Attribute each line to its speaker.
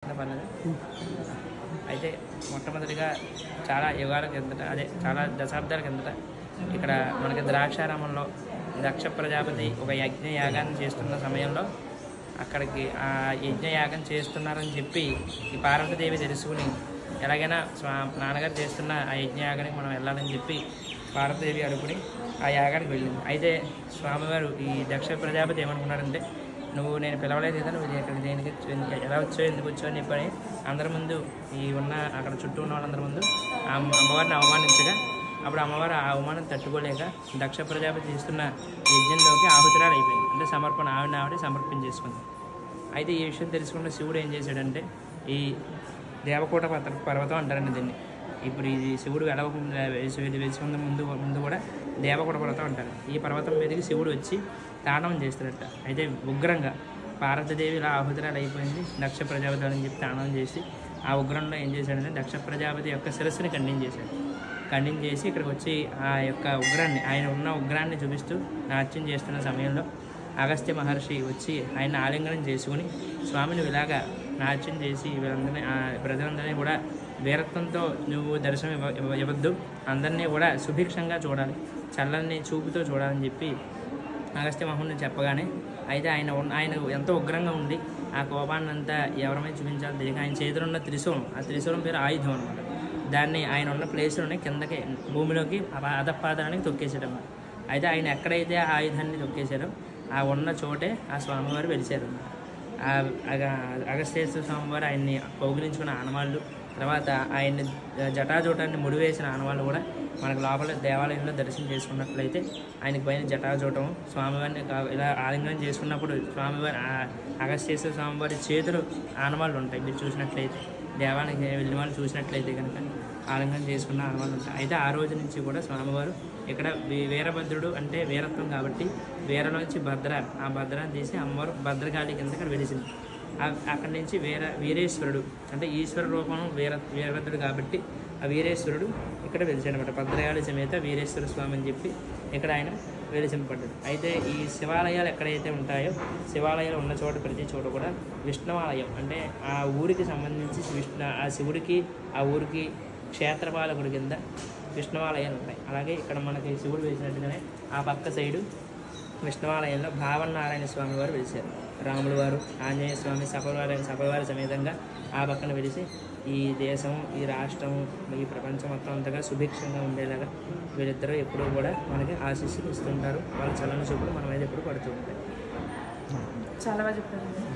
Speaker 1: మాట్లాడితే పర్లేదు అయితే మొట్టమొదటిగా చాలా యుగాల కిందట అదే చాలా దశాబ్దాల కిందట ఇక్కడ మనకి ద్రాక్షారామంలో దక్ష ప్రజాపతి ఒక యజ్ఞ యాగాన్ని చేస్తున్న సమయంలో అక్కడికి ఆ యజ్ఞ యాగం చేస్తున్నారని చెప్పి ఈ పార్వతీదేవి తెలుసుకుని ఎలాగైనా స్వా నాన్నగారు చేస్తున్న ఆ యజ్ఞ యాగానికి మనం వెళ్ళాలని చెప్పి పార్వతీదేవి అడుగుని ఆ యాగానికి వెళ్ళింది అయితే స్వామివారు ఈ దక్ష ప్రజాపతి ఏమనుకున్నారంటే నువ్వు నేను పిలవలేదు కదా నువ్వు ఇక్కడ దేనికి ఎందుకు- ఎలా వచ్చావు ఎందుకు వచ్చావు అని చెప్పని అందరి ముందు ఈ ఉన్న అక్కడ చుట్టూ ఉన్న వాళ్ళందరి ముందు ఆ అమ్మ- అమ్మవారిని అవమానించగా అప్పుడు అమ్మవారు ఆ అవమానం తట్టుకోలేక దక్ష ప్రజాపతి చేస్తున్న యజ్ఞంలోకి ఆహుతురాలు అయిపోయింది అంటే సమర్పణ ఆవిడ ఆవిడ సమర్పించేసుకుంది అయితే ఈ విషయం తెలుసుకున్న శివుడు ఏం చేశాడంటే ఈ దేవకోట పర్వత పర్వతం అంటారండి దీన్ని ఇప్పుడు ఇది శివుడు వెలవకుండా వేసి వేసి ఉన్న ముందు ముందు కూడా దేవకోట పర్వతం అంటారు ఈ పర్వతం మీదకి శివుడు వచ్చి తాండవం చేస్తాడట అయితే ఉగ్రంగా పార్వతీదేవి ఇలా ఆహుతురాలు అయిపోయింది దక్ష ప్రజాపతి అని చెప్పి తాండవం చేసి ఆ ఉగ్రంలో ఏం చేశాడంటే దక్ష ప్రజాపతి యొక్క శిరస్సుని ఖండించేశాడు ఖండించేసి ఇక్కడికి వచ్చి ఆ యొక్క ఉగ్రాన్ని ఆయన ఉన్న ఉగ్రాన్ని చూపిస్తూ నాట్యం చేస్తున్న సమయంలో అగస్త్య మహర్షి వచ్చి ఆయన ఆలింగనం చేసుకుని స్వామిని ఇలాగా నాట్యం చేసి వీళ్ళందరినీ ఆ ప్రజలందరినీ కూడా వీరత్వంతో నువ్వు దర్శనం ఇవ్వ ఇవ్వ- ఇవ్వద్దు అందరినీ కూడా సుభిక్షంగా చూడాలి చల్లని చూపుతో చూడాలని చెప్పి అగస్త్య మహుని చెప్పగానే అయితే ఆయన ఉన్న- ఆయన ఎంతో ఉగ్రంగా ఉండి ఆ కోపాన్ని అంతా ఎవరి చూపించాలి తెలియక ఆయన చేతిలో ఉన్న త్రిశూలం ఆ త్రిశూలం పేరు ఆయుధం అనమాట దాన్ని ఆయన ఉన్న ప్లేస్లోనే కిందకి భూమిలోకి ఆ అధపాదానికి తొక్కేసాడు అయితే ఆయన ఎక్కడైతే ఆ ఆయుధాన్ని తొక్కేశారో ఆ ఉన్న చోటే ఆ స్వామివారు వెలిశారు ఆ అగ- అగస్త్యేశ్వర స్వామివారు ఆయన్ని కౌగిలించుకున్న ఆనవాళ్ళు తర్వాత ఆయన్ని జటాజూటాన్ని ముడివేసిన ఆనవాళ్ళు కూడా మనకు లోపల దేవాలయంలో దర్శనం చేసుకున్నట్లయితే ఆయనకి పైన జటాజూటం స్వామివారిని కా- ఇలా ఆలింగనం చేసుకున్నప్పుడు స్వామివారి ఆ అగస్త్యేశ్వర స్వామివారి చేతులు ఆనవాళ్ళు ఉంటాయి మీరు చూసినట్లయితే దేవాలయానికి వెళ్ళిన వాళ్ళు చూసినట్లయితే కనుక ఆలింగనం చేసుకున్న ఆనవాళ్ళు ఉంటాయి అయితే ఆ రోజు నుంచి కూడా స్వామివారు ఇక్కడ వీ- వీరభద్రుడు అంటే వీరత్వం కాబట్టి వీరలోంచి భద్ర ఆ భద్రాన్ని తీసి అమ్మవారు భద్రకాళి కింద ఇక్కడ వెలిసింది ఆ- అక్కడి నుంచి వీర వీరేశ్వరుడు అంటే ఈశ్వర రూపం వీర వీరభద్రుడు కాబట్టి ఆ వీరేశ్వరుడు ఇక్కడ వెలిచాడనమాట భద్రకాళి సమేత వీరేశ్వర స్వామి అని చెప్పి ఇక్కడ ఆయన వెలిసింపడ్డాడు అయితే ఈ శివాలయాలు ఎక్కడైతే ఉంటాయో శివాలయాలు ఉన్న చోట ప్రతి చోట కూడా విష్ణువాలయం అంటే ఆ ఊరికి సంబంధించి విష్ణు ఆ శివుడికి ఆ ఊరికి క్షేత్రపాలకుడి కింద విష్ణువాలయాలు ఉంటాయి అలాగే ఇక్కడ మనకి శివుడు వేసినట్టుగానే ఆ పక్క సైడు విష్ణువాలయంలో భావనారాయణ స్వామి వారు వెలిశారు రాములు వారు ఆంజనేయ స్వామి సపరివారి సపరివారి సమేతంగా ఆ పక్కన వెలిసి ఈ దేశం ఈ రాష్ట్రం ఈ ప్రపంచం మొత్తం అంతగా సుభిక్షంగా ఉండేలాగా వీళ్ళిద్దరూ ఎప్పుడూ కూడా మనకి ఆశీస్సులు ఇస్తుంటారు వాళ్ళ చలన చూపులు మన మీద ఎప్పుడు పడుతూ ఉంటాయి
Speaker 2: చాలా బాగా చెప్పారు